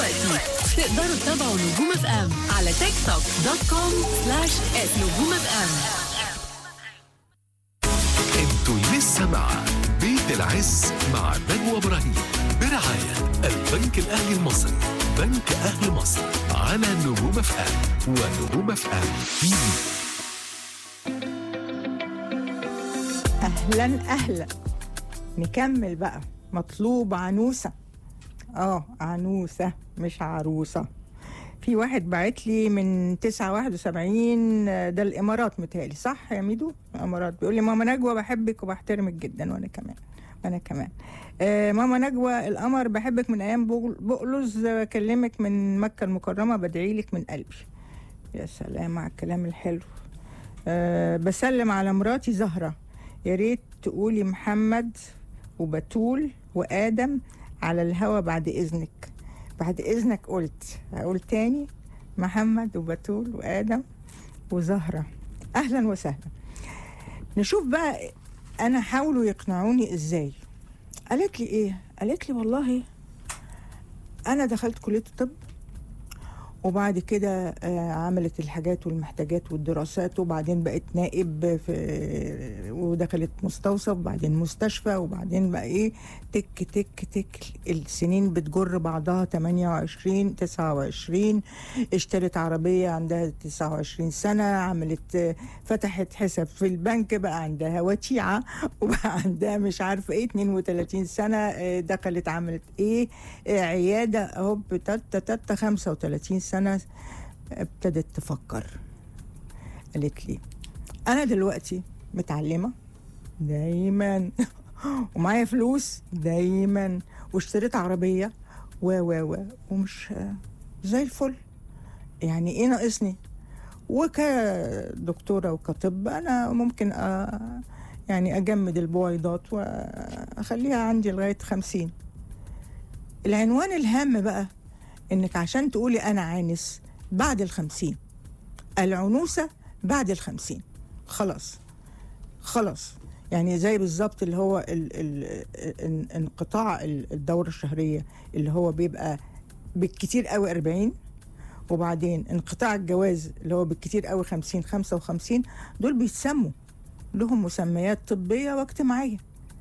دلوقتي تقدروا تتابعوا نجوم اف ام على تيك توك دوت كوم سلاش نجوم اف ام انتوا لسه مع بيت العز مع نجوى ابراهيم برعاية البنك الاهلي المصري بنك اهل مصر على نجوم اف ام ونجوم اف ام تي في اهلا اهلا نكمل بقى مطلوب عنوسه اه عنوسه مش عروسه في واحد بعت لي من 971 ده الامارات متهيألي صح يا ميدو الامارات بيقول لي ماما نجوى بحبك وبحترمك جدا وانا كمان وانا كمان آه ماما نجوى القمر بحبك من ايام بقل- بقلص بكلمك من مكه المكرمه بدعي لك من قلبي يا سلام على الكلام الحلو أه بسلم على مراتي زهرة يا ريت تقولي محمد وبتول وآدم على الهوا بعد إذنك بعد إذنك قلت هقول تاني محمد وبتول وآدم وزهرة أهلا وسهلا نشوف بقى أنا حاولوا يقنعوني إزاي قالت لي إيه قالت لي والله أنا دخلت كلية الطب وبعد كده آه، عملت الحاجات والمحتاجات والدراسات وبعدين بقت نائب في ودخلت مستوصف وبعدين مستشفى وبعدين بقى ايه تك تك تك السنين بتجر بعضها 28 29 اشترت عربية عندها 29 سنة عملت آه، فتحت حساب في البنك بقى عندها وتيعة وبقى عندها مش عارفة ايه 32 سنة آه، دخلت عملت ايه آه، عيادة اهو تتا تتا 35 سنة ابتدت تفكر قالت لي انا دلوقتي متعلمة دايما ومعايا فلوس دايما واشتريت عربية و و و ومش زي الفل يعني ايه ناقصني وكدكتورة وكطب أنا ممكن أ... يعني أجمد البويضات وأخليها عندي لغاية خمسين العنوان الهام بقى إنك عشان تقولي أنا عانس بعد الخمسين العنوسة بعد الخمسين خلاص خلاص يعني زي بالظبط اللي هو ال ال ال انقطاع ال- الدورة الشهرية اللي هو بيبقى بالكتير قوي 40 وبعدين انقطاع الجواز اللي هو بالكتير قوي 50 55 دول بيتسموا لهم مسميات طبية واجتماعية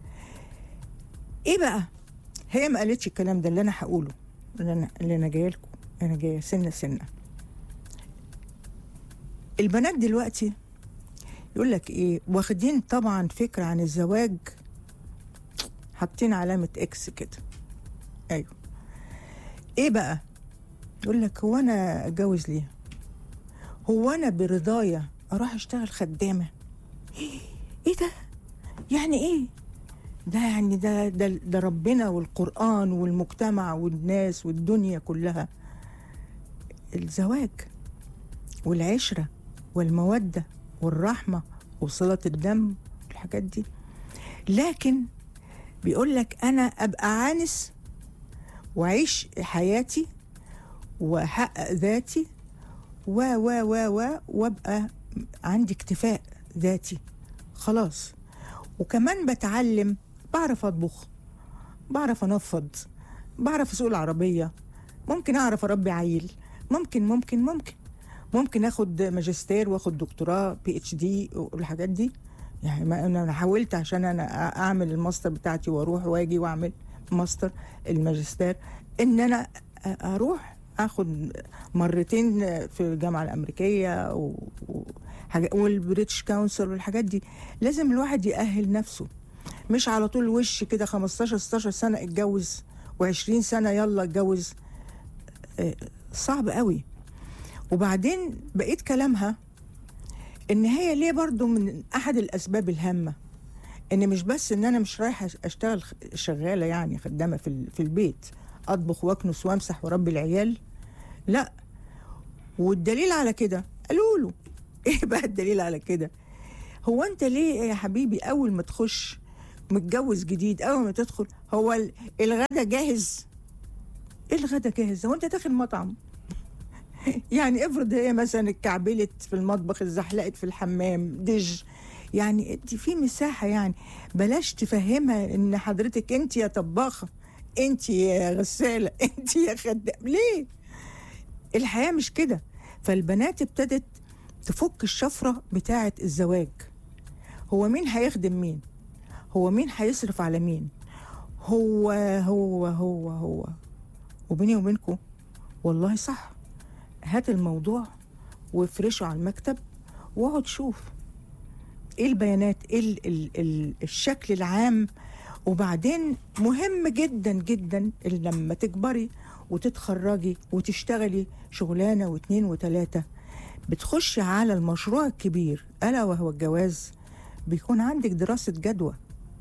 ايه بقى هي ما قالتش الكلام ده اللي انا هقوله اللي انا اللي انا جايه لكم انا جايه سنه سنه البنات دلوقتي يقول لك ايه واخدين طبعا فكره عن الزواج حاطين علامه اكس كده ايوه ايه بقى يقول لك هو انا اتجوز ليه هو انا برضايا اروح اشتغل خدامه ايه ده يعني ايه ده يعني ده ده, ده ربنا والقرآن والمجتمع والناس والدنيا كلها الزواج والعشرة والمودة والرحمة وصلة الدم الحاجات دي لكن بيقول لك أنا أبقى عانس وأعيش حياتي وأحقق ذاتي و و و و وأبقى عندي اكتفاء ذاتي خلاص وكمان بتعلم بعرف اطبخ بعرف انفض بعرف اسوق العربيه ممكن اعرف اربي عيل ممكن ممكن ممكن ممكن اخد ماجستير واخد دكتوراه بي اتش دي والحاجات دي يعني ما انا أنا حاولت عشان انا أ- اعمل الماستر بتاعتي واروح واجي واعمل ماستر الماجستير ان انا أ- اروح اخد مرتين في الجامعه الامريكيه و... و... حاجة- والبريتش كونسل والحاجات دي لازم الواحد يأهل نفسه مش على طول وش كده 15 16 سنة اتجوز و20 سنة يلا اتجوز آه، صعب قوي وبعدين بقيت كلامها ان هي ليه برضو من احد الاسباب الهامة ان مش بس ان انا مش رايحة اشتغل خ- شغالة يعني خدامة في ال- في البيت اطبخ واكنس وامسح واربي العيال لا والدليل على كده قالوا له ايه بقى الدليل على كده هو انت ليه يا حبيبي اول ما تخش متجوز جديد اول ما تدخل هو ال- الغدا جاهز ايه الغدا جاهز هو انت داخل مطعم يعني افرض هي مثلا اتكعبلت في المطبخ اتزحلقت في الحمام دج يعني انت في مساحه يعني بلاش تفهمها ان حضرتك انت يا طباخه انت يا غساله انت يا خدام ليه الحياه مش كده فالبنات ابتدت تفك الشفره بتاعه الزواج هو مين هيخدم مين هو مين هيصرف على مين هو هو هو هو وبيني وبينكم والله صح هات الموضوع وافرشه على المكتب واقعد شوف ايه البيانات ايه ال ال ال الشكل العام وبعدين مهم جدا جدا اللي لما تكبري وتتخرجي وتشتغلي شغلانه واتنين وتلاته بتخشي على المشروع الكبير الا وهو الجواز بيكون عندك دراسه جدوى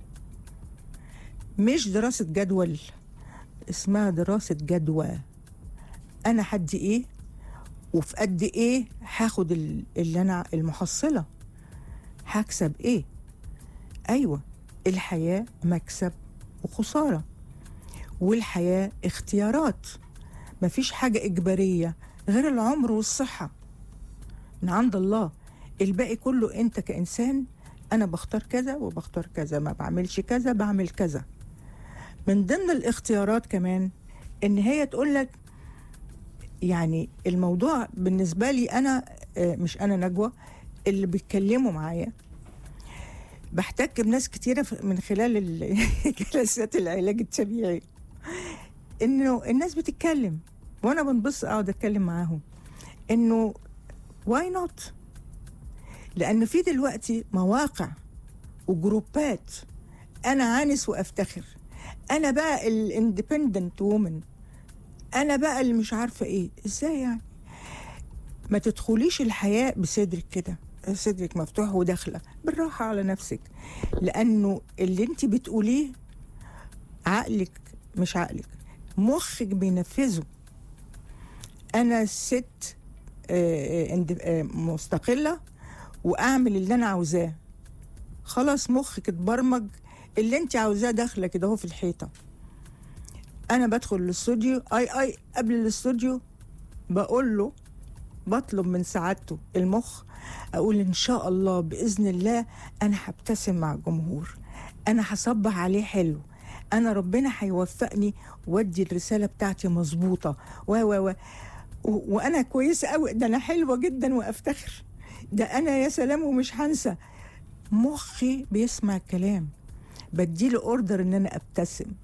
مش دراسه جدول اسمها دراسه جدوى انا حدي ايه وفي قد ايه هاخد ال- اللي انا المحصله هكسب ايه ايوه الحياه مكسب وخساره والحياه اختيارات مفيش حاجه اجباريه غير العمر والصحه من عند الله الباقي كله انت كانسان انا بختار كذا وبختار كذا ما بعملش كذا بعمل كذا من ضمن الاختيارات كمان ان هي تقول لك يعني الموضوع بالنسبه لي انا آه، مش انا نجوى اللي بيتكلموا معايا بحتك بناس كتيرة ف- من خلال ال- جلسات العلاج الطبيعي انه الناس بتتكلم وانا بنبص اقعد اتكلم معاهم انه واي نوت لان في دلوقتي مواقع وجروبات انا عانس وافتخر انا بقى الاندبندنت وومن انا بقى اللي مش عارفه ايه ازاي يعني ما تدخليش الحياه بصدرك كده صدرك مفتوح وداخله بالراحه على نفسك لانه اللي انت بتقوليه عقلك مش عقلك مخك بينفذه انا ست آه، آه، اند- آه، مستقله واعمل اللي انا عاوزاه خلاص مخك اتبرمج اللي انت عاوزاه داخله كده اهو في الحيطه انا بدخل الاستوديو اي اي قبل الاستوديو بقول له بطلب من سعادته المخ اقول ان شاء الله باذن الله انا هبتسم مع الجمهور انا هصبح عليه حلو انا ربنا هيوفقني وادي الرساله بتاعتي مظبوطه و و و و- وانا كويسه قوي ده انا حلوه جدا وافتخر ده انا يا سلام ومش هنسى مخي بيسمع الكلام بديله اوردر ان انا ابتسم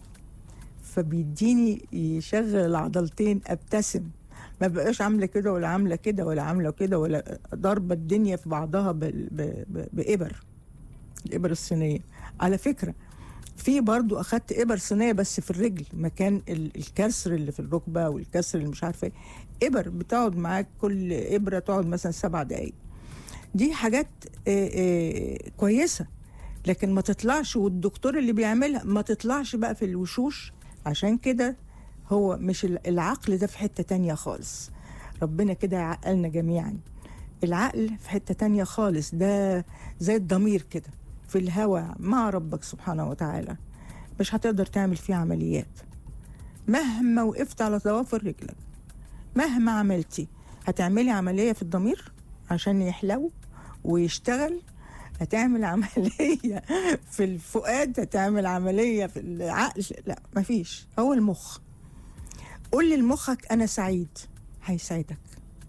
فبيديني يشغل العضلتين ابتسم ما بقاش عامله كده ولا عامله كده ولا عامله كده ولا ضاربه الدنيا في بعضها بال- ب- ب- بابر الابر الصينيه على فكره في برضو اخدت ابر صينيه بس في الرجل مكان ال- الكسر اللي في الركبه والكسر اللي مش عارفه ايه ابر بتقعد معاك كل ابره تقعد مثلا سبع دقايق دي حاجات آه، آه، كويسه لكن ما تطلعش والدكتور اللي بيعملها ما تطلعش بقى في الوشوش عشان كده هو مش ال- العقل ده في حتة تانية خالص ربنا كده يعقلنا جميعا العقل في حتة تانية خالص ده زي الضمير كده في الهوى مع ربك سبحانه وتعالى مش هتقدر تعمل فيه عمليات مهما وقفت على ضوافر رجلك مهما عملتي هتعملي عملية في الضمير عشان يحلو ويشتغل هتعمل عملية في الفؤاد هتعمل عملية في العقل لا مفيش هو المخ قول لمخك أنا سعيد هيسعدك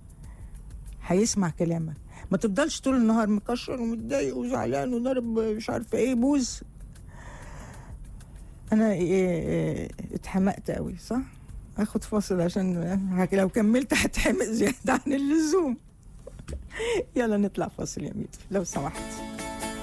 هيسمع كلامك ما تفضلش طول النهار مكشر ومتضايق وزعلان وضارب مش عارفه ايه بوز انا إيه إيه اتحمقت قوي صح اخد فاصل عشان لو كملت هتحمق زياده عن اللزوم يلا نطلع فاصل يا ميدو لو سمحت